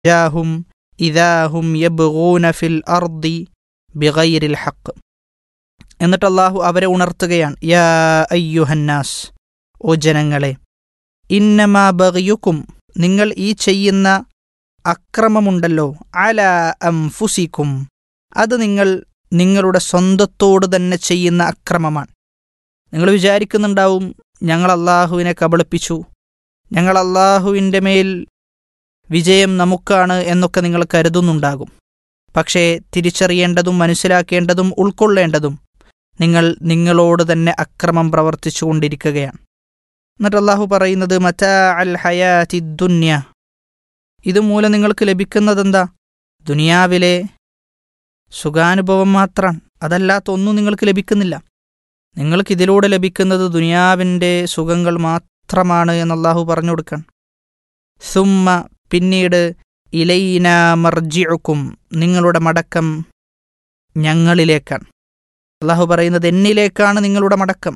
ജാഹും ഇദാഹും യബ്ഗൂന ഫിൽ അർദി ബിഗൈരിൽ ഹക്ക് എന്നിട്ട് അള്ളാഹു അവരെ ഉണർത്തുകയാണ് യാ അയ്യുഹന്നാസ് ഓ ജനങ്ങളെ ഇന്നമാ ബഗയുക്കും നിങ്ങൾ ഈ ചെയ്യുന്ന അക്രമമുണ്ടല്ലോ അല അംഫുസിക്കും അത് നിങ്ങൾ നിങ്ങളുടെ സ്വന്തത്തോട് തന്നെ ചെയ്യുന്ന അക്രമമാണ് നിങ്ങൾ വിചാരിക്കുന്നുണ്ടാവും ഞങ്ങൾ അള്ളാഹുവിനെ കബളിപ്പിച്ചു ഞങ്ങൾ അള്ളാഹുവിൻ്റെ മേൽ വിജയം നമുക്കാണ് എന്നൊക്കെ നിങ്ങൾ കരുതുന്നുണ്ടാകും പക്ഷേ തിരിച്ചറിയേണ്ടതും മനസ്സിലാക്കേണ്ടതും ഉൾക്കൊള്ളേണ്ടതും നിങ്ങൾ നിങ്ങളോട് തന്നെ അക്രമം പ്രവർത്തിച്ചു കൊണ്ടിരിക്കുകയാണ് എന്നിട്ട് അള്ളാഹു പറയുന്നത് മറ്റാ അൽ ഹയാതി ദുന്യ ഇതുമൂലം നിങ്ങൾക്ക് ലഭിക്കുന്നതെന്താ ദുനിയാവിലെ സുഖാനുഭവം മാത്രമാണ് അതല്ലാത്ത ഒന്നും നിങ്ങൾക്ക് ലഭിക്കുന്നില്ല നിങ്ങൾക്ക് ഇതിലൂടെ ലഭിക്കുന്നത് ദുനിയാവിൻ്റെ സുഖങ്ങൾ മാത്രമാണ് എന്ന് അള്ളാഹു പറഞ്ഞു കൊടുക്കാൻ സുമ്മ പിന്നീട് ഇലൈന മർജിഉക്കും നിങ്ങളുടെ മടക്കം ഞങ്ങളിലേക്കാണ് അള്ളാഹു പറയുന്നത് എന്നിലേക്കാണ് നിങ്ങളുടെ മടക്കം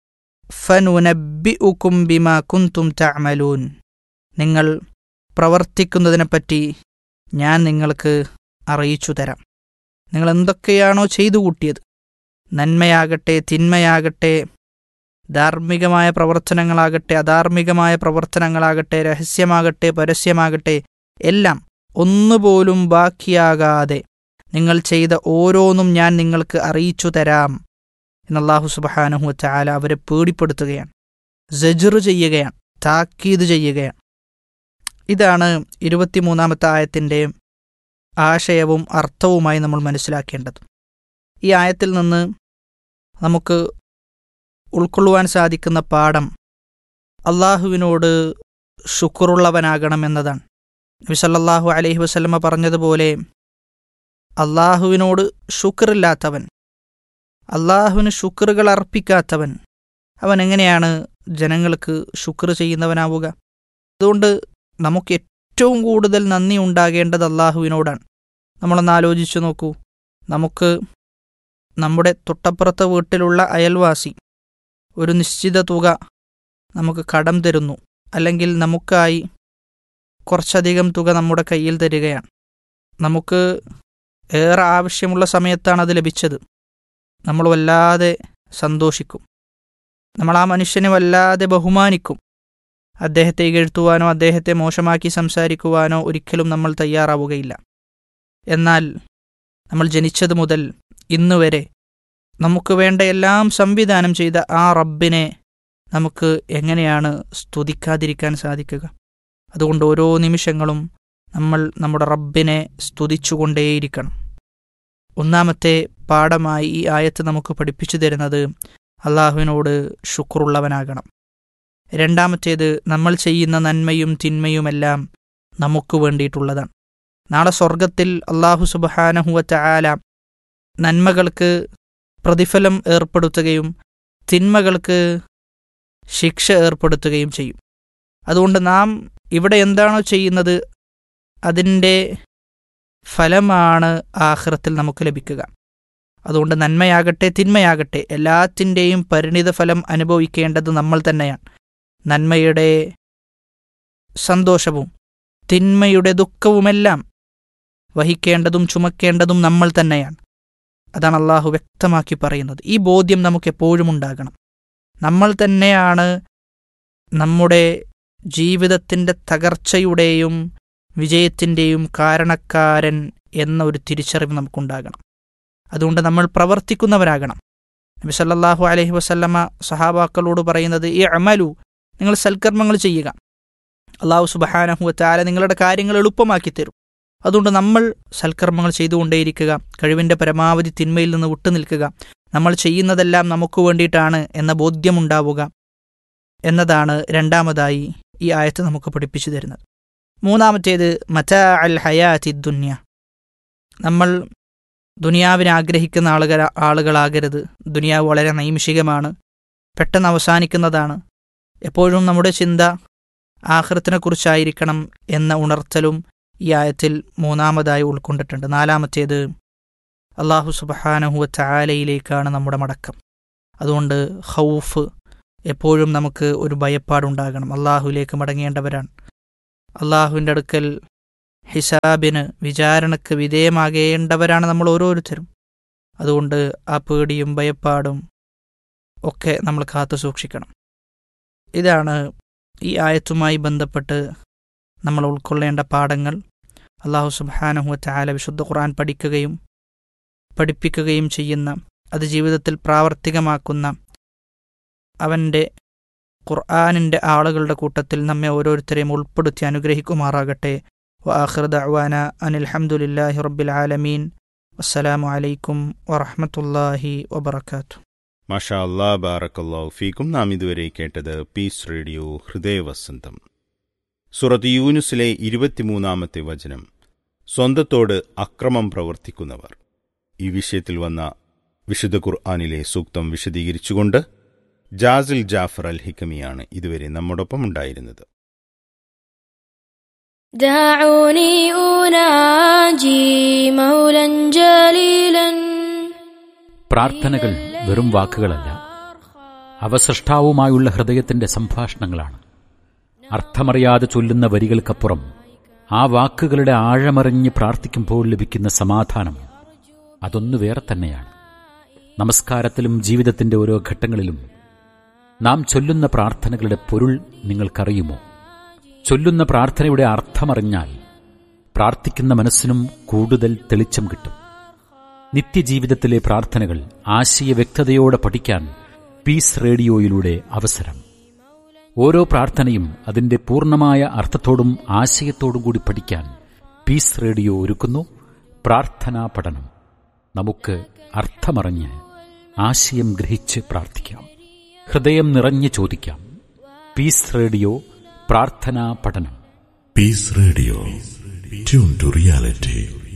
ഫനുനബിഉക്കും ബിമ കുന്തും തഅമലൂൻ നിങ്ങൾ പ്രവർത്തിക്കുന്നതിനെപ്പറ്റി ഞാൻ നിങ്ങൾക്ക് അറിയിച്ചു തരാം നിങ്ങൾ എന്തൊക്കെയാണോ ചെയ്തു കൂട്ടിയത് നന്മയാകട്ടെ തിന്മയാകട്ടെ ധാർമ്മികമായ പ്രവർത്തനങ്ങളാകട്ടെ അധാർമികമായ പ്രവർത്തനങ്ങളാകട്ടെ രഹസ്യമാകട്ടെ പരസ്യമാകട്ടെ എല്ലാം ഒന്നുപോലും ബാക്കിയാകാതെ നിങ്ങൾ ചെയ്ത ഓരോന്നും ഞാൻ നിങ്ങൾക്ക് അറിയിച്ചു തരാം എന്നല്ലാഹു സുബഹാനഹു ചാല അവരെ പേടിപ്പെടുത്തുകയാണ് ജജറ് ചെയ്യുകയാണ് താക്കീത് ചെയ്യുകയാണ് ഇതാണ് ഇരുപത്തിമൂന്നാമത്തെ ആയത്തിൻ്റെ ആശയവും അർത്ഥവുമായി നമ്മൾ മനസ്സിലാക്കേണ്ടത് ഈ ആയത്തിൽ നിന്ന് നമുക്ക് ഉൾക്കൊള്ളുവാൻ സാധിക്കുന്ന പാഠം അള്ളാഹുവിനോട് ശുക്റുള്ളവനാകണം എന്നതാണ് നബി സല്ലല്ലാഹു അലൈഹി വസല്ലമ പറഞ്ഞതുപോലെ അള്ളാഹുവിനോട് ശുക്റില്ലാത്തവൻ അള്ളാഹുവിന് ശുക്റുകൾ അർപ്പിക്കാത്തവൻ അവൻ എങ്ങനെയാണ് ജനങ്ങൾക്ക് ശുക്ർ ചെയ്യുന്നവനാവുക അതുകൊണ്ട് നമുക്ക് ഏറ്റവും കൂടുതൽ നന്ദി ഉണ്ടാകേണ്ടത് അള്ളാഹുവിനോടാണ് നമ്മളൊന്ന് ആലോചിച്ചു നോക്കൂ നമുക്ക് നമ്മുടെ തൊട്ടപ്പുറത്തെ വീട്ടിലുള്ള അയൽവാസി ഒരു നിശ്ചിത തുക നമുക്ക് കടം തരുന്നു അല്ലെങ്കിൽ നമുക്കായി കുറച്ചധികം തുക നമ്മുടെ കയ്യിൽ തരികയാണ് നമുക്ക് ഏറെ ആവശ്യമുള്ള സമയത്താണ് അത് ലഭിച്ചത് നമ്മൾ വല്ലാതെ സന്തോഷിക്കും നമ്മൾ ആ മനുഷ്യനെ വല്ലാതെ ബഹുമാനിക്കും അദ്ദേഹത്തെ ഇകഴ്ത്തുവാനോ അദ്ദേഹത്തെ മോശമാക്കി സംസാരിക്കുവാനോ ഒരിക്കലും നമ്മൾ തയ്യാറാവുകയില്ല എന്നാൽ നമ്മൾ ജനിച്ചത് മുതൽ ഇന്നുവരെ നമുക്ക് വേണ്ട എല്ലാം സംവിധാനം ചെയ്ത ആ റബ്ബിനെ നമുക്ക് എങ്ങനെയാണ് സ്തുതിക്കാതിരിക്കാൻ സാധിക്കുക അതുകൊണ്ട് ഓരോ നിമിഷങ്ങളും നമ്മൾ നമ്മുടെ റബ്ബിനെ സ്തുതിച്ചുകൊണ്ടേയിരിക്കണം ഒന്നാമത്തെ പാഠമായി ഈ ആയത്ത് നമുക്ക് പഠിപ്പിച്ചു തരുന്നത് അള്ളാഹുവിനോട് ശുക്രുള്ളവനാകണം രണ്ടാമത്തേത് നമ്മൾ ചെയ്യുന്ന നന്മയും തിന്മയുമെല്ലാം നമുക്ക് വേണ്ടിയിട്ടുള്ളതാണ് നാളെ സ്വർഗത്തിൽ അള്ളാഹു സുബഹാനഹുവറ്റ ആല നന്മകൾക്ക് പ്രതിഫലം ഏർപ്പെടുത്തുകയും തിന്മകൾക്ക് ശിക്ഷ ഏർപ്പെടുത്തുകയും ചെയ്യും അതുകൊണ്ട് നാം ഇവിടെ എന്താണോ ചെയ്യുന്നത് അതിൻ്റെ ഫലമാണ് ആഹ്റത്തിൽ നമുക്ക് ലഭിക്കുക അതുകൊണ്ട് നന്മയാകട്ടെ തിന്മയാകട്ടെ എല്ലാത്തിൻ്റെയും പരിണിത ഫലം അനുഭവിക്കേണ്ടത് നമ്മൾ തന്നെയാണ് നന്മയുടെ സന്തോഷവും തിന്മയുടെ ദുഃഖവുമെല്ലാം വഹിക്കേണ്ടതും ചുമക്കേണ്ടതും നമ്മൾ തന്നെയാണ് അതാണ് അള്ളാഹു വ്യക്തമാക്കി പറയുന്നത് ഈ ബോധ്യം നമുക്ക് എപ്പോഴും ഉണ്ടാകണം നമ്മൾ തന്നെയാണ് നമ്മുടെ ജീവിതത്തിൻ്റെ തകർച്ചയുടെയും വിജയത്തിൻ്റെയും കാരണക്കാരൻ എന്ന ഒരു തിരിച്ചറിവ് നമുക്കുണ്ടാകണം അതുകൊണ്ട് നമ്മൾ പ്രവർത്തിക്കുന്നവരാകണം നബി സല്ലല്ലാഹു അലൈഹി വസല്ലമ സഹാബാക്കളോട് പറയുന്നത് ഈ അമലു നിങ്ങൾ സൽക്കർമ്മങ്ങൾ ചെയ്യുക അള്ളാഹു സുബഹാനഹു താല നിങ്ങളുടെ കാര്യങ്ങൾ എളുപ്പമാക്കി തരും അതുകൊണ്ട് നമ്മൾ സൽക്കർമ്മങ്ങൾ ചെയ്തുകൊണ്ടേയിരിക്കുക കഴിവിൻ്റെ പരമാവധി തിന്മയിൽ നിന്ന് വിട്ടുനിൽക്കുക നമ്മൾ ചെയ്യുന്നതെല്ലാം നമുക്ക് വേണ്ടിയിട്ടാണ് എന്ന ബോധ്യമുണ്ടാവുക എന്നതാണ് രണ്ടാമതായി ഈ ആയത്ത് നമുക്ക് പഠിപ്പിച്ചു തരുന്നത് മൂന്നാമത്തേത് മറ്റാ അൽ ഹയാത്തി ദുന്യ നമ്മൾ ദുനിയാവിനെ ആഗ്രഹിക്കുന്ന ആളുകൾ ആളുകളാകരുത് ദുനിയാവ് വളരെ നൈമിഷികമാണ് പെട്ടെന്ന് അവസാനിക്കുന്നതാണ് എപ്പോഴും നമ്മുടെ ചിന്ത ആഹൃത്തിനെക്കുറിച്ചായിരിക്കണം എന്ന ഉണർത്തലും ഈ ആയത്തിൽ മൂന്നാമതായി ഉൾക്കൊണ്ടിട്ടുണ്ട് നാലാമത്തേത് അള്ളാഹു സുബഹാനഹുവ ചാലയിലേക്കാണ് നമ്മുടെ മടക്കം അതുകൊണ്ട് ഹൗഫ് എപ്പോഴും നമുക്ക് ഒരു ഭയപ്പാടുണ്ടാകണം അള്ളാഹുവിലേക്ക് മടങ്ങേണ്ടവരാണ് അള്ളാഹുവിൻ്റെ അടുക്കൽ ഹിസാബിന് വിചാരണക്ക് വിധേയമാകേണ്ടവരാണ് നമ്മൾ ഓരോരുത്തരും അതുകൊണ്ട് ആ പേടിയും ഭയപ്പാടും ഒക്കെ നമ്മൾ കാത്തു സൂക്ഷിക്കണം ഇതാണ് ഈ ആയത്തുമായി ബന്ധപ്പെട്ട് നമ്മൾ ഉൾക്കൊള്ളേണ്ട പാഠങ്ങൾ അള്ളാഹു സുബാനഹുവറ്റ ആല വിശുദ്ധ ഖുർആൻ പഠിക്കുകയും പഠിപ്പിക്കുകയും ചെയ്യുന്ന അത് ജീവിതത്തിൽ പ്രാവർത്തികമാക്കുന്ന അവൻ്റെ ഖുർആാനിൻ്റെ ആളുകളുടെ കൂട്ടത്തിൽ നമ്മെ ഓരോരുത്തരെയും ഉൾപ്പെടുത്തി അനുഗ്രഹിക്കുമാറാകട്ടെ വആഖിർ ദഅ്വാന അനിൽ ഹംദുലില്ലാഹി റബ്ബിൽ ആലമീൻ അസ്സലാമു അലൈക്കും വറഹ്മത്തുള്ളാഹി വബറകാതുഹു മാഷാ അല്ലാ ബാറക്കല്ലാഹു ഫീക്കും നാം ഇതുവരെ കേട്ടത് പീസ് റേഡിയോ ഹൃദയവസന്തം സുറത്ത് യൂനുസിലെ ഇരുപത്തിമൂന്നാമത്തെ വചനം സ്വന്തത്തോട് അക്രമം പ്രവർത്തിക്കുന്നവർ ഈ വിഷയത്തിൽ വന്ന വിശുദ്ധ ഖുർആാനിലെ സൂക്തം വിശദീകരിച്ചുകൊണ്ട് ജാസിൽ ജാഫർ അൽ ഹിക്കമിയാണ് ഇതുവരെ നമ്മോടൊപ്പം ഉണ്ടായിരുന്നത് دعوني أناجي مولا جليلا പ്രാർത്ഥനകൾ വെറും വാക്കുകളല്ല അവ സൃഷ്ടാവുമായുള്ള ഹൃദയത്തിന്റെ സംഭാഷണങ്ങളാണ് അർത്ഥമറിയാതെ ചൊല്ലുന്ന വരികൾക്കപ്പുറം ആ വാക്കുകളുടെ ആഴമറിഞ്ഞ് പ്രാർത്ഥിക്കുമ്പോൾ ലഭിക്കുന്ന സമാധാനം അതൊന്നു വേറെ തന്നെയാണ് നമസ്കാരത്തിലും ജീവിതത്തിന്റെ ഓരോ ഘട്ടങ്ങളിലും നാം ചൊല്ലുന്ന പ്രാർത്ഥനകളുടെ പൊരുൾ നിങ്ങൾക്കറിയുമോ ചൊല്ലുന്ന പ്രാർത്ഥനയുടെ അർത്ഥമറിഞ്ഞാൽ പ്രാർത്ഥിക്കുന്ന മനസ്സിനും കൂടുതൽ തെളിച്ചം കിട്ടും നിത്യജീവിതത്തിലെ പ്രാർത്ഥനകൾ ആശയ വ്യക്തതയോടെ പഠിക്കാൻ പീസ് റേഡിയോയിലൂടെ അവസരം ഓരോ പ്രാർത്ഥനയും അതിന്റെ പൂർണ്ണമായ അർത്ഥത്തോടും ആശയത്തോടും കൂടി പഠിക്കാൻ പീസ് റേഡിയോ ഒരുക്കുന്നു പ്രാർത്ഥനാ പഠനം നമുക്ക് അർത്ഥമറിഞ്ഞ് ആശയം ഗ്രഹിച്ച് പ്രാർത്ഥിക്കാം ഹൃദയം നിറഞ്ഞ് ചോദിക്കാം പീസ് റേഡിയോ പ്രാർത്ഥനാ പഠനം Peace Radio. Tune to reality.